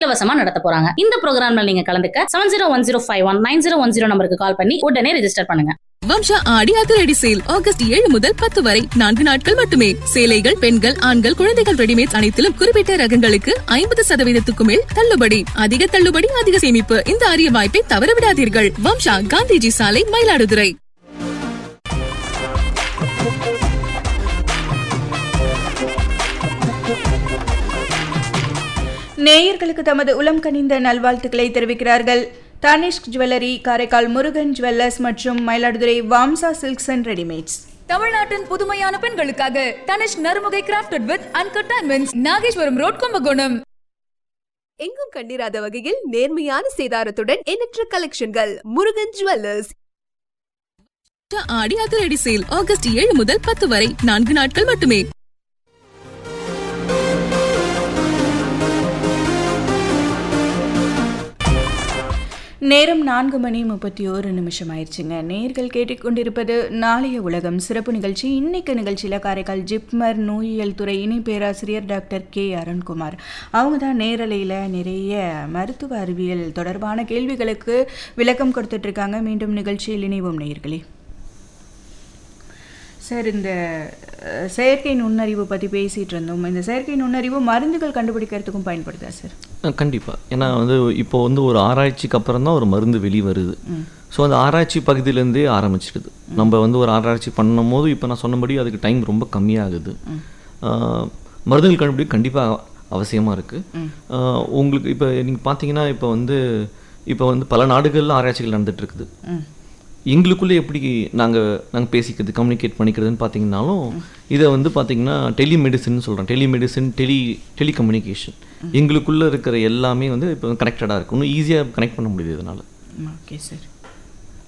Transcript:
இலவசமா நடத்த போறாங்க இந்த ப்ரோக்ராம்ல நீங்க கலந்துக்க seven zero one zero five one nine zero one zero நம்பருக்கு கால் பண்ணி உடனே ரெஜிஸ்டர் பண்ணுங்க வம்சா ஆடி அதிரடி சேல் ஆகஸ்ட் ஏழு முதல் பத்து வரை நான்கு நாட்கள் மட்டுமே சேலைகள் பெண்கள் ஆண்கள் குழந்தைகள் ரெடிமேட் அனைத்திலும் குறிப்பிட்ட ரகங்களுக்கு ஐம்பது சதவீதத்துக்கு மேல் தள்ளுபடி அதிக தள்ளுபடி அதிக சேமிப்பு இந்த அரிய வாய்ப்பை தவறவிடாதீர்கள் வம்சா காந்திஜி சாலை மயிலாடுதுறை நேயர்களுக்கு தமது உளம் கனிந்த நல்வாழ்த்துக்களை தெரிவிக்கிறார்கள் தனிஷ்க் ஜுவல்லரி காரைக்கால் முருகன் ஜுவல்லர்ஸ் மற்றும் Mayiladuthurai Vamsa silks and readymades தமிழ்நாட்டின் புதுமையான பெண்களுக்காக Tanishq Narumugai crafted with uncut diamonds Nageswaram road Kumbakonam எங்கும் கண்டிராத வகையில் நேர்மையான சேதாரத்துடன் எண்ணற்ற கலெக்ஷன்கள் முருகன் ஜுவல்லர்ஸ் வம்சா ஆடி அதிரடி சேல் ஆகஸ்ட் ஏழு முதல் பத்து வரை நான்கு நாட்கள் மட்டுமே நேரம் நான்கு மணி முப்பத்தி ஓரு நிமிஷம் ஆயிடுச்சுங்க நேர்கள் கேட்டுக்கொண்டிருப்பது நாளைய உலகம் சிறப்பு நிகழ்ச்சி இன்னைக்கு நிகழ்ச்சியில் காரைக்கால் ஜிப்மர் நோயியல் துறை இணை பேராசிரியர் டாக்டர் கே அருண்குமார் அவங்க தான் நேரலையில் நிறைய மருத்துவ அறிவியல் தொடர்பான கேள்விகளுக்கு விளக்கம் கொடுத்துட்டு இருக்காங்க மீண்டும் நிகழ்ச்சியில் இணைவோம் நேயர்களே சார் இந்த அஹ், செயற்கை நுண்ணறிவு பற்றி பேசிகிட்டு இருந்தோம் இந்த செயற்கை நுண்ணறிவு மருந்துகள் கண்டுபிடிக்கிறதுக்கும் பயன்படுதா சார் கண்டிப்பாக ஏன்னா வந்து இப்போ வந்து ஒரு ஆராய்ச்சிக்கு அப்புறம் தான் ஒரு மருந்து வெளி வருது ஸோ அந்த ஆராய்ச்சி பகுதியிலேருந்தே ஆரம்பிச்சிடுது நம்ம வந்து ஒரு ஆராய்ச்சி பண்ணும் போது இப்போ நான் சொன்னபடி அதுக்கு டைம் ரொம்ப கம்மியாகுது ஆஹ், மருந்துகள் கண்டுபிடி கண்டிப்பாக அவசியமாக இருக்குது உங்களுக்கு இப்போ நீங்கள் பார்த்தீங்கன்னா இப்போ வந்து இப்போ வந்து பல நாடுகளில் ஆராய்ச்சிகள் நடந்துட்டு இருக்குது எங்களுக்குள்ளே எப்படி நாங்கள் நாங்கள் பேசிக்கிறது கம்யூனிகேட் பண்ணிக்கிறதுன்னு பார்த்தீங்கன்னாலும் இதை வந்து பார்த்தீங்கன்னா டெலிமெடிசின் சொல்கிறோம் டெலிமெடிசின் டெலி டெலிகம்யூனிகேஷன் எங்களுக்குள்ளே இருக்கிற எல்லாமே வந்து இப்போ கனெக்டடாக இருக்குது இன்னும் ஈஸியாக கனெக்ட் பண்ண முடியுது இதனால் ஓகே சார்